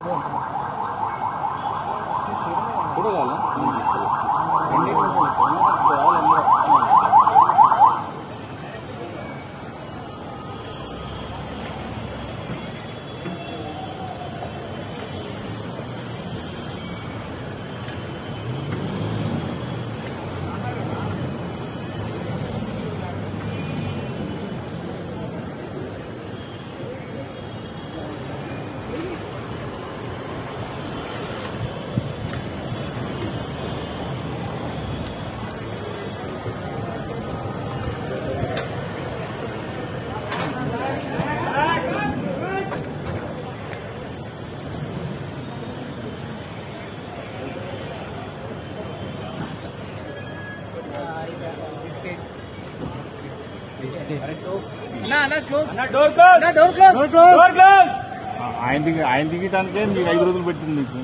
ఆయన దిగి ఆయన దిగటానికే మీకు ఐదు రోజులు పెట్టింది మీకు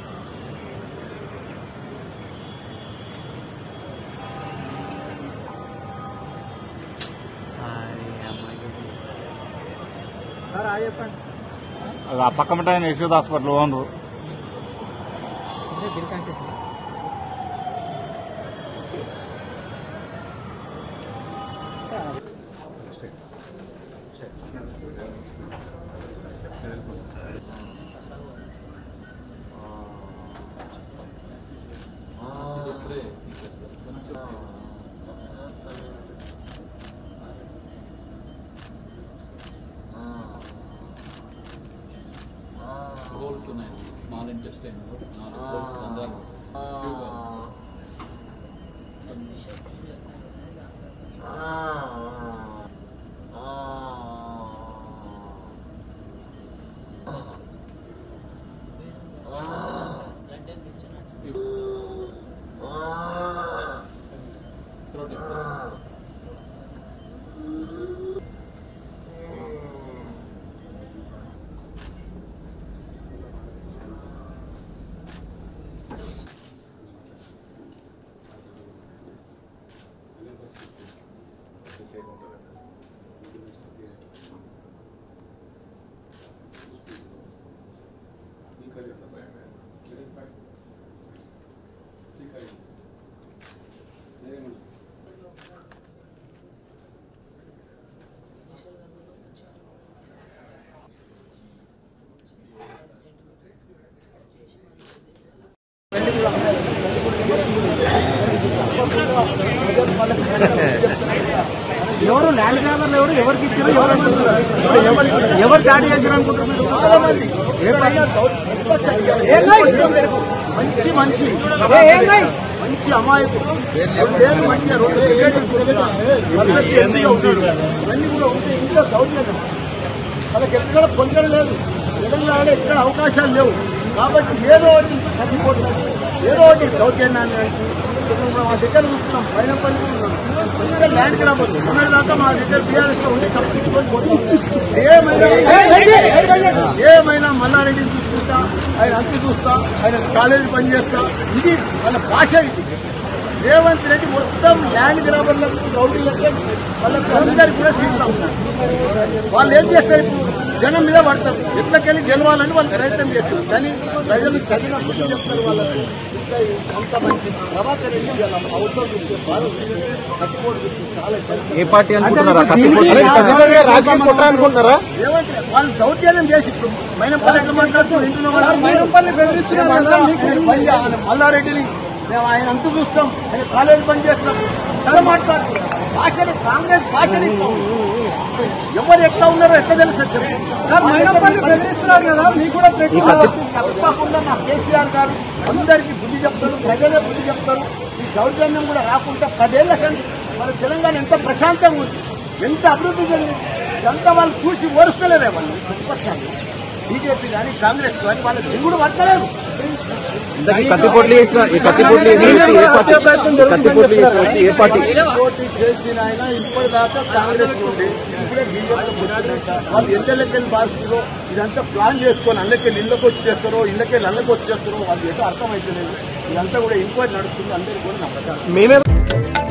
అది ఆ పక్క ఆయన యశోద హాస్పిటల్ ఓనరు హోల్స్ ఉన్నాయి స్మాల్ ఇంటెస్టైన్ నాలుగు హోల్స్ రంధ్రాలు ట్యూబ్ థ్రోట్ ఎవరు ల్యాండ్ గ్రాబర్లు ఎవరు ఎవరికి ఇచ్చారు ఎవరు అనుకుంటున్నారు? ఎవరు దాడి చేశారు అనుకుంటున్నారు చాలా మంది ఎక్కడైనా దౌ- ప్రతిపక్షానికి మంచి మనిషి మంచి అమాయకుడు పేరు మంచిగా రెండు టికెట్లు కొనుక్కున్నా. పర్ఫెక్ట్ ఎంపీగా ఉన్నాడు ఇవన్నీ కూడా ఉంటే ఇంట్లో దౌర్జన్యం వాళ్ళకి ఎక్కడ పొందడం లేదు తెలంగాణలో ఎక్కడ అవకాశాలు లేవు కాబట్టి ఏదో ఒకటి తగ్గిపోతున్నారు ఏదో ఒకటి దౌర్జన్యాన్ని అంటే ఇప్పుడు మా దగ్గర చూస్తున్నాం పైన పని ఇక్కడ ల్యాండ్ గ్రాబర్ మొన్నటి దాకా మా దగ్గర బీఆర్ఎస్ లో ఉండి తప్పించుకొని పోతాం ఏమైనా ఏమైనా మల్లారెడ్డిని చూసుకుంటా ఆయన అంతి చూస్తా ఆయన కాలేజీ పని చేస్తా ఇది వాళ్ళ భాష ఇది రేవంత్ రెడ్డి మొత్తం ల్యాండ్ గ్రాబర్లకు రౌడీలకు వాళ్ళకి అందరికి కూడా సీట్లు ఉన్నారు వాళ్ళు ఏం చేస్తారు ఇప్పుడు జనం మీద పడతారు ఎట్లకెళ్ళి గెలవాలని వాళ్ళు ప్రయత్నం చేస్తారు కానీ ప్రజలు చదివిన బుద్ధి చెప్తారు వాళ్ళకి ఇంత అంత మంచి ప్రభాకర్ రెడ్డి వాళ్ళ అవసరం చూస్తే బాధ చూస్తే కట్టుకోడు చూస్తే చాలా ఇబ్బంది. ఏ పార్టీ అనుకుంటున్నారా రాజకీయ కుట్ర అనుకుంటారా రేవంత్ రెడ్డి వాళ్ళు దౌర్జన్యం చేసి ఇప్పుడు మైనపల్లి ఎట్లా మాట్లాడుతూ వింటున్నాం మైనపల్లి మల్లారెడ్డిని మేము ఆయన అంత చూస్తాం ఆయన కాలేజీ పని చేస్తాం చాలా మాట్లాడుతున్నాం భాషని కాంగ్రెస్ భాషని ఎవరు ఎట్లా ఉన్నారో ఎట్లా తెలుసు తప్పకుండా మా కేసీఆర్ గారు అందరికీ బుద్ధి చెప్తారు ప్రజలే బుద్ధి చెప్తారు ఈ దౌర్జన్యం కూడా రాకుండా పదేళ్ల సంది మన తెలంగాణ ఎంత ప్రశాంతంగా ఉంది ఎంత అభివృద్ధి జరిగింది ఇదంతా వాళ్ళు చూసి ఓరుస్తలేరే వాళ్ళు ప్రతిపక్షాలు బీజేపీ కానీ కాంగ్రెస్ కానీ వాళ్ళ దిగుడు పట్టలేదు ఈ కత్తిపోట్లు చేసిన ఈ కత్తిపోట్లు చేసిన వ్యక్తి ఏ పార్టీ కత్తిపోట్లు చేసిన వ్యక్తి ఏ పార్టీ పోటీ చేసిన ఆయన ఇప్పటిదాకా కాంగ్రెస్ నుండి ఇప్పుడే బీజేపీ వాళ్ళు ఎల్లెళ్ళకెళ్ళి మారుస్తారో ఇదంతా ప్లాన్ చేసుకొని అల్లకెళ్ళి ఇళ్ళకి వచ్చేస్తారో ఇళ్ళకెళ్ళి అల్లకి వచ్చేస్తారో వాళ్ళు ఏదో అర్థమైతలేదు ఇదంతా కూడా ఇంక్వైరీ నడుస్తుంది అందరికీ కూడా నమ్మకం మేమే